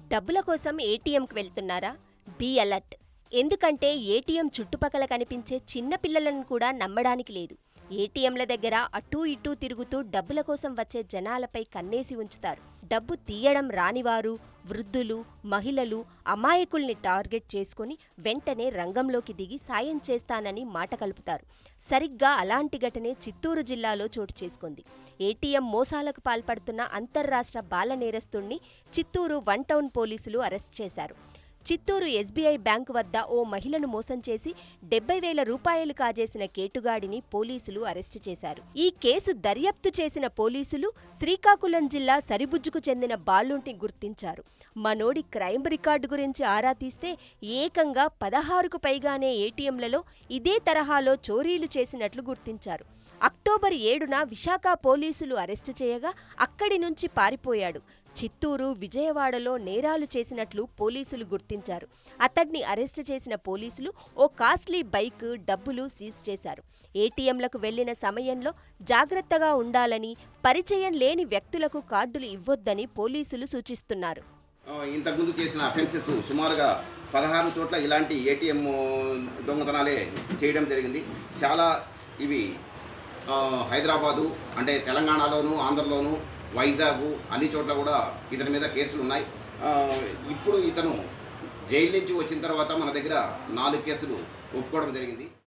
డబ్బుల కోసం ఏటీఎంకి వెళ్తున్నారా బీ అలర్ట్ ఎందుకంటే ఏటీఎం చుట్టుపక్కల కనిపించే చిన్న పిల్లలను కూడా నమ్మడానికి లేదు ఏటీఎంల దగ్గర అటూ ఇటూ తిరుగుతూ డబ్బుల కోసం వచ్చే జనాలపై కన్నేసి ఉంచుతారు డబ్బు తీయడం రానివారు వృద్ధులు మహిళలు అమాయకుల్ని టార్గెట్ చేసుకుని వెంటనే రంగంలోకి దిగి సాయం చేస్తానని మాట కలుపుతారు సరిగ్గా అలాంటి ఘటనే చిత్తూరు జిల్లాలో చోటు చేసుకుంది ఏటీఎం మోసాలకు పాల్పడుతున్న అంతర్రాష్ట్ర బాల నేరస్తుణ్ణి చిత్తూరు వన్ టౌన్ పోలీసులు అరెస్ట్ చేశారు చిత్తూరు ఎస్బీఐ బ్యాంకు వద్ద ఓ మహిళను మోసం చేసి డెబ్బై వేల రూపాయలు కాజేసిన కేటుగాడిని పోలీసులు అరెస్టు చేశారు ఈ కేసు దర్యాప్తు చేసిన పోలీసులు శ్రీకాకుళం జిల్లా సరిబుజ్జుకు చెందిన బాలుంటి గుర్తించారు మనోడి క్రైమ్ రికార్డు గురించి ఆరా తీస్తే ఏకంగా పదహారుకు పైగానే ఏటీఎంలలో ఇదే తరహాలో చోరీలు చేసినట్లు గుర్తించారు అక్టోబర్ ఏడున విశాఖ పోలీసులు అరెస్టు చేయగా అక్కడి నుంచి పారిపోయాడు చిత్తూరు విజయవాడలో నేరాలు చేసినట్లు పోలీసులు గుర్తించారు అతడ్ని అరెస్టు చేసిన పోలీసులు ఓ కాస్ట్లీ బైక్ డబ్బులు సీజ్ చేశారు ఏటీఎంలకు వెళ్లిన సమయంలో జాగ్రత్తగా ఉండాలని పరిచయం లేని వ్యక్తులకు కార్డులు ఇవ్వొద్దని పోలీసులు సూచిస్తున్నారు ఆ, ఇంతకుముందు చేసిన అఫెన్సెస్ సుమారుగా పదహారు చోట్ల ఇలాంటి ఏటీఎం దొంగతనాలే చేయడం జరిగింది చాలా ఇవి ఆ, హైదరాబాదు అంటే తెలంగాణలోను ఆంధ్రలోను వైజాగ్ అన్ని చోట్ల కూడా ఇతని మీద కేసులు ఉన్నాయి ఆ, ఇప్పుడు ఇతను జైలు నుంచి వచ్చిన తర్వాత మన దగ్గర నాలుగు కేసులు ఒప్పుకోవడం జరిగింది